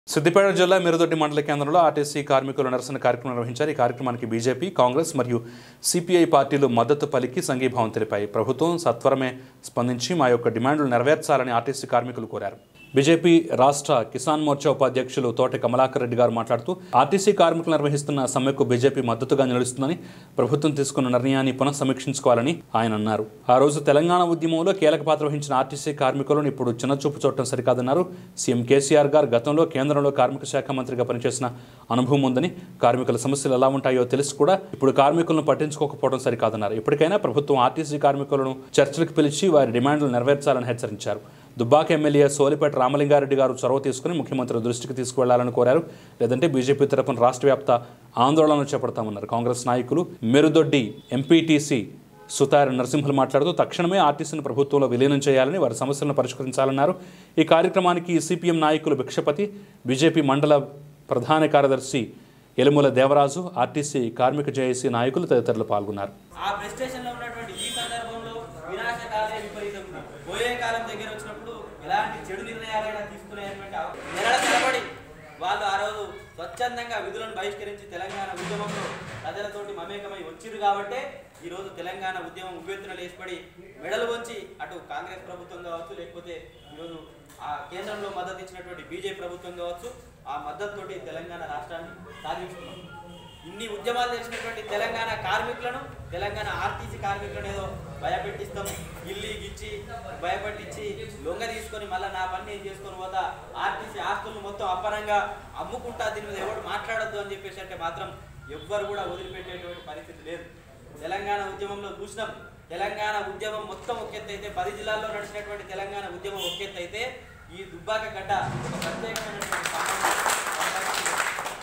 సిద్దిపేట జిల్లా మిరుదొడ్డి మండల కేంద్రంలో ఆర్టీసీ కార్మికుల నిరసన కార్యక్రమం నిర్వహించారు ఈ కార్యక్రమానికి బీజేపీ కాంగ్రెస్ మరియు సిపిఐ పార్టీలు మద్దతు పలికి సంఘీభావం తెలిపాయి ప్రభుత్వం సత్వరమే స్పందించి మా యొక్క డిమాండ్లు నెరవేర్చాలని ఆర్టీసీ కార్మికులు కోరారు బీజేపీ రాష్ట్ర కిసాన్ మోర్చా ఉపాధ్యక్షులు తోట కమలాకర్ రెడ్డి గారు మాట్లాడుతూ ఆర్టీసీ కార్మికులు నిర్వహిస్తున్న సమ్మెకు బీజేపీ మద్దతుగా నిలుస్తుందని ప్రభుత్వం తీసుకున్న నిర్ణయాన్ని పునఃసమీక్షించుకోవాలని ఆయన అన్నారు ఆ రోజు తెలంగాణ ఉద్యమంలో కీలక పాత్ర వహించిన ఆర్టీసీ కార్మికులను ఇప్పుడు చిన్నచూపు చూడటం సరికాదన్నారు సీఎం కేసీఆర్ గారు గతంలో కేంద్రంలో కార్మిక శాఖ మంత్రిగా పనిచేసిన అనుభవం ఉందని కార్మికుల సమస్యలు ఎలా ఉంటాయో తెలిసి కూడా ఇప్పుడు కార్మికులను పట్టించుకోకపోవడం సరికాదన్నారు ఇప్పటికైనా ప్రభుత్వం ఆర్టీసీ కార్మికులను చర్చలకు పిలిచి వారి డిమాండ్లు నెరవేర్చాలని హెచ్చరించారు దుబ్బాక ఎమ్మెల్యే సోలిపేట రామలింగారెడ్డి గారు చొరవ తీసుకుని ముఖ్యమంత్రి దృష్టికి తీసుకువెళ్లాలని కోరారు లేదంటే బీజేపీ తరపున రాష్ట్ర వ్యాప్త ఆందోళనలు చేపడతామన్నారు కాంగ్రెస్ నాయకులు మెరుదొడ్డి ఎంపీటీసీ సుతార నరసింహులు మాట్లాడుతూ తక్షణమే ఆర్టీసీని ప్రభుత్వంలో విలీనం చేయాలని వారి సమస్యలను పరిష్కరించాలన్నారు ఈ కార్యక్రమానికి సిపిఎం నాయకులు భిక్షపతి బీజేపీ మండల ప్రధాన కార్యదర్శి ఎలుముల దేవరాజు ఆర్టీసీ కార్మిక జేఏసీ నాయకులు తదితరులు పాల్గొన్నారు ఆ ప్రెస్టేషన్ లో ఉన్నటువంటి ఈ సందర్భంలో వినాశకాలే విపరీతం ఉంది పోయే కాలం దగ్గర వచ్చినప్పుడు ఎలాంటి చెడు నిర్ణయాలైనా తీసుకునేటువంటి అవ- నెలల తరబడి వాళ్ళు ఆ రోజు స్వచ్ఛందంగా విధులను బహిష్కరించి తెలంగాణ ఉద్యమంలో ప్రజలతోటి మమేకమై వచ్చిరు కాబట్టే ఈ రోజు తెలంగాణ ఉద్యమం ఉవ్వెత్తున లేచిపడి మెడలు వంచి అటు కాంగ్రెస్ ప్రభుత్వం కావచ్చు లేకపోతే ఈరోజు ఆ కేంద్రంలో మద్దతు ఇచ్చినటువంటి బీజేపీ ప్రభుత్వం కావచ్చు ఆ మద్దతుతోటి తెలంగాణ రాష్ట్రాన్ని సాధించుకున్నాం ఇన్ని ఉద్యమాలు చేసినటువంటి తెలంగాణ కార్మికులను తెలంగాణ ఆర్టీసీ కార్మికులను ఏదో భయపెట్టిస్తాం ఇల్లు ఇచ్చి భయపెట్టించి లొంగ తీసుకొని మళ్ళీ నా పని ఏం చేసుకొని పోతా ఆర్టీసీ ఆస్తులను మొత్తం అప్పనంగా అమ్ముకుంటా దీని మీద ఎవడు మాట్లాడొద్దు అని చెప్పేసి అంటే మాత్రం ఎవ్వరు కూడా వదిలిపెట్టేటువంటి పరిస్థితి లేదు తెలంగాణ ఉద్యమంలో చూసినాం తెలంగాణ ఉద్యమం మొత్తం ఒకెత్తు అయితే పది జిల్లాల్లో నడిచినటువంటి తెలంగాణ ఉద్యమం ఒకెత్తు అయితే ఈ దుబ్బాక గడ్డ ఒక ప్రత్యేకమైనటువంటి సంబంధం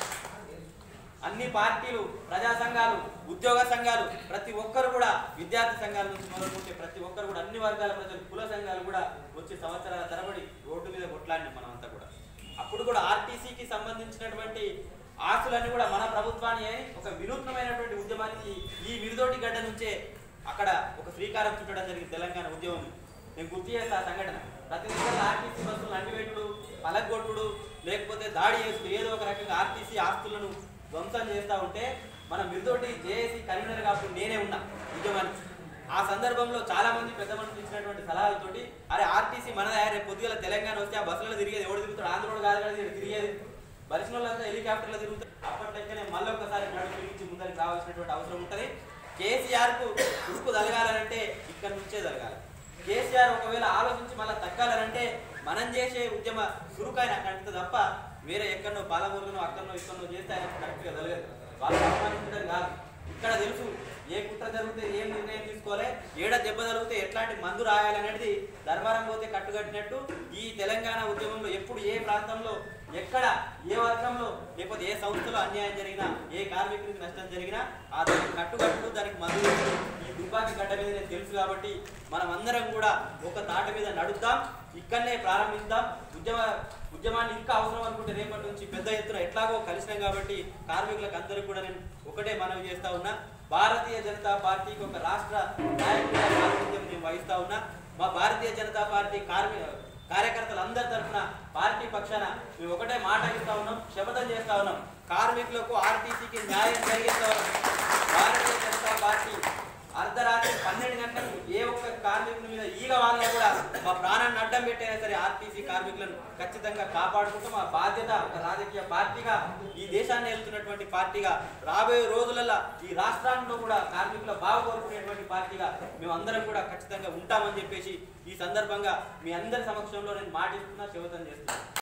అన్ని పార్టీలు ప్రజా సంఘాలు ఉద్యోగ సంఘాలు ప్రతి ఒక్కరు కూడా విద్యార్థి సంఘాల నుంచి మొదలుకుంటే ప్రతి ఒక్కరు కూడా అన్ని వర్గాల ప్రజలు కుల సంఘాలు కూడా వచ్చి సంవత్సరాల తరబడి రోడ్డు మీద కొట్లాడినాం మనం అంతా కూడా అప్పుడు కూడా ఆర్టీసీకి సంబంధించినటువంటి ఆస్తులన్నీ కూడా మన ప్రభుత్వాన్ని ఒక వినూత్నమైనటువంటి ఉద్యమానికి ఈ మిరుదోటి గడ్డ నుంచే అక్కడ ఒక శ్రీకారం చుట్టడం జరిగింది తెలంగాణ ఉద్యమం నేను గుర్తు చేస్తా ఆ సంఘటన ప్రతి దగ్గర ఆర్టీసీ బస్సులు అడ్డుపెట్టుడు పలగొట్టుడు లేకపోతే దాడి చేస్తూ ఏదో ఒక రకంగా ఆర్టీసీ ఆస్తులను ధ్వంసం చేస్తూ ఉంటే మన మిరుదోటి జేఏసీ కన్వీనర్ కాబట్టి నేనే ఉన్నా ఉద్యమానికి ఆ సందర్భంలో చాలా మంది పెద్ద మనుషులు ఇచ్చినటువంటి సలహాలతోటి అరే ఆర్టీసీ మనదే రేపు పొద్దుగల తెలంగాణ వస్తే ఆ బస్సులలో తిరిగేది ఎవడు తిరుగుతాడు ఆంధ్రోడు కాదు కదా ఈడ తిరిగేది బలిసిన వాళ్ళంతా హెలికాప్టర్లో తిరుగుతారు అప్పటికనే మళ్ళీ ఒకసారి నడుపు పిలిచి ముందరికి రావాల్సినటువంటి అవసరం ఉంటుంది కేసీఆర్ కు ఉడుకు తలగాలంటే ఇక్కడ నుంచే జరగాలి కేసీఆర్ ఒకవేళ ఆలోచించి మళ్ళీ తగ్గాలనంటే మనం చేసే ఉద్యమ చురుకాయన కంటే తప్ప వేరే ఎక్కడనో పాలమూరునో అక్కడనో ఇక్కడనో చేస్తే ఆయన కరెక్ట్గా జరగదు వాళ్ళు అవమానించడం కాదు ఇక్కడ తెలుసు ఏ కుట్ర జరిగితే ఏం నిర్ణయం తీసుకోవాలి ఏడ దెబ్బ జరిగితే ఎట్లాంటి మందు రాయాలనేది దర్బారం పోతే కట్టుకట్టినట్టు ఈ తెలంగాణ ఉద్యమంలో ఎప్పుడు ఏ ప్రాంతంలో ఎక్కడ ఏ వర్గంలో లేకపోతే ఏ సంస్థలో అన్యాయం జరిగినా ఏ కార్మికునికి నష్టం జరిగినా ఆ దానికి కట్టుకట్టు దానికి మందు వేసి ఈ దుబ్బాకి గడ్డ మీద నేను తెలుసు కాబట్టి మనం అందరం కూడా ఒక తాట మీద నడుద్దాం ఇక్కడనే ప్రారంభిద్దాం ఉద్యమ ఉద్యమాన్ని ఇంకా అవసరం అనుకుంటే రేపటి నుంచి పెద్ద ఎత్తున ఎట్లాగో కలిసినాం కాబట్టి కార్మికులకు అందరికీ కూడా నేను ఒకటే మనవి చేస్తా ఉన్నా భారతీయ జనతా పార్టీకి ఒక రాష్ట్ర నాయకుడిగా ప్రాతినిధ్యం నేను వహిస్తా ఉన్నా మా భారతీయ జనతా పార్టీ కార్మిక కార్యకర్తలు అందరి తరఫున పార్టీ పక్షాన మేము ఒకటే మాట ఇస్తా ఉన్నాం శపథం చేస్తా ఉన్నాం కార్మికులకు ఆర్టీసీకి న్యాయం జరిగేస్తా ఉన్నాం భారతీయ జనతా పార్టీ అర్ధరాత్రి పన్నెండు గంటలకు ఏ ఒక్క కార్మికుల మీద ఈగ వాళ్ళని కూడా మా ప్రాణాన్ని అడ్డం పెట్టైనా సరే ఆర్టీసీ కార్మికులను ఖచ్చితంగా కాపాడుకుంటూ మా బాధ్యత ఒక రాజకీయ పార్టీగా ఈ దేశాన్ని వెళ్తున్నటువంటి పార్టీగా రాబోయే రోజులలో ఈ రాష్ట్రాల్లో కూడా కార్మికుల బాగు కోరుకునేటువంటి పార్టీగా మేము అందరం కూడా ఖచ్చితంగా ఉంటామని చెప్పేసి ఈ సందర్భంగా మీ అందరి సమక్షంలో నేను మాటిస్తున్నా శివతం చేస్తున్నాను